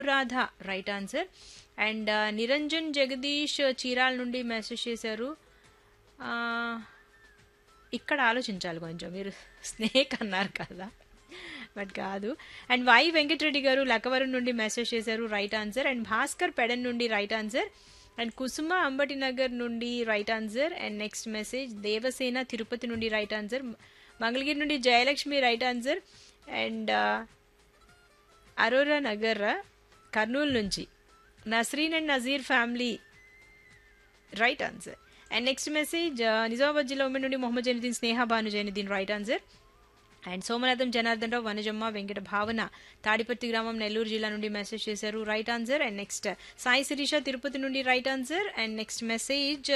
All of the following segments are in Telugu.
Radha right answer and Niranjan Jagadish Chirala నుండి మెసేజ్ చేశారు ఆ, ఇక్కడ ఆలోచించాలి కొంచెం మీరు స్నేక్ అన్నారు కదా బట్ కాదు అండ్ వై వెంకటరెడ్డి గారు లక్కవరం నుండి మెసేజ్ చేశారు right answer and Bhaskar Pedana నుండి right answer and Kusuma Ambati Nagar నుండి right answer and next message Devasena Tirupati నుండి రైట్ ఆన్సర్ మంగళగిరి నుండి Jayalakshmi right answer and Arora Nagar Kurnool నుంచి Nasreen and Nazeer family right answer and next message Nizamabad జిల్లా ఉమెన్ నుండి Mohammed Zainuddin Sneha Bhanu Zainuddin right answer and Somanatham Janardhan Rao Vanajamma Venkata Bhavana Tadipatri గ్రామం నెల్లూరు జిల్లా నుండి మెసేజ్ చేశారు right answer and next Sai Sirisha Tirupati నుండి right answer and next message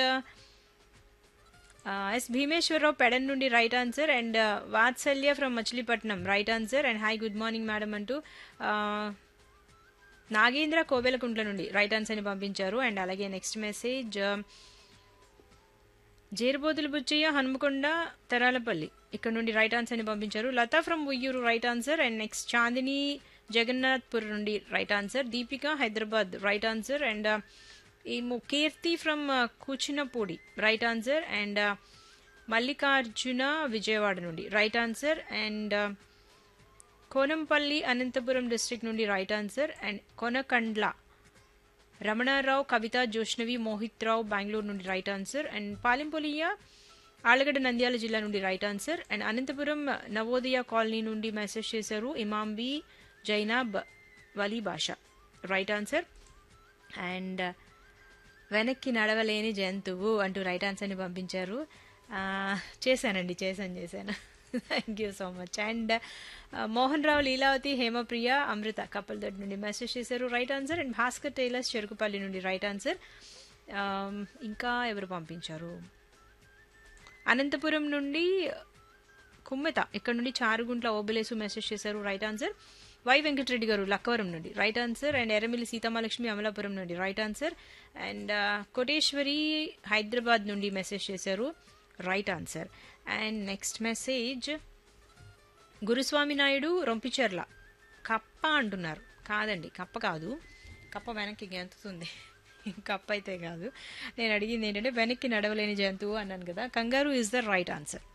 S Bhimeswararao Pedana నుండి right answer and Vatsalya from Machilipatnam right answer and hi good morning madam అంటూ uh, నాగేంద్ర కోవెలకుంట్ల నుండి రైట్ ఆన్సర్ని పంపించారు అండ్ అలాగే నెక్స్ట్ మెసేజ్ జేరుబోతుల బుచ్చయ్య హనుమకొండ తెరాలపల్లి ఇక్కడ నుండి రైట్ ఆన్సర్ని పంపించారు Latha from Uyyuru right answer and next Chandini Jagannathpur నుండి right answer Deepika Hyderabad right answer and ఏమో కీర్తి from Kuchinapudi right answer and Mallikarjuna Vijayawada నుండి right answer and Konampalli Anantapur district నుండి right answer and Konakandla Ramanarao Kavitha Joshnavi Mohit Rao Bengaluru నుండి రైట్ ఆన్సర్ అండ్ పాలెంపొలియ ఆళ్ళగడ్డ నంద్యాల జిల్లా నుండి right answer and Anantapur Navodaya colony నుండి మెసేజ్ చేశారు ఇమాంబి జైనాబ్ వలీ భాష రైట్ ఆన్సర్ అండ్ వెనక్కి నడవలేని జంతువు అంటూ రైట్ ఆన్సర్ని పంపించారు ఆ, చేశానండి చేశాను చేశాను thank you so much and Mohan Rao Leelavathi Hemapriya Amrutha కపల్ దట్ నుండి మెసేజ్ చేశారు right answer and Bhaskar tailors Cherukupalli నుండి రైట్ ఆన్సర్ ఇంకా ఎవరు పంపించారు అనంతపురం నుండి కుమ్మెత ఇక్కడ నుండి చారుగుంట్ల ఓబులేసు మెసేజ్ చేశారు రైట్ ఆన్సర్ వై వెంకటరెడ్డి గారు లక్కవరం నుండి right answer and Errammilli Seethamalakshmi Amalapuram నుండి right answer and Koteswari Hyderabad నుండి మెసేజ్ చేశారు right answer and next message Guruswamy Naidu Rompicherla కప్ప అంటున్నారు కాదండి కప్ప కాదు కప్ప వెనక్కి గెంతుతుంది కప్ప అయితే కాదు నేను అడిగింది ఏంటంటే వెనక్కి నడవలేని జంతువు అన్నాను కదా కంగారు ఇస్ ద రైట్ ఆన్సర్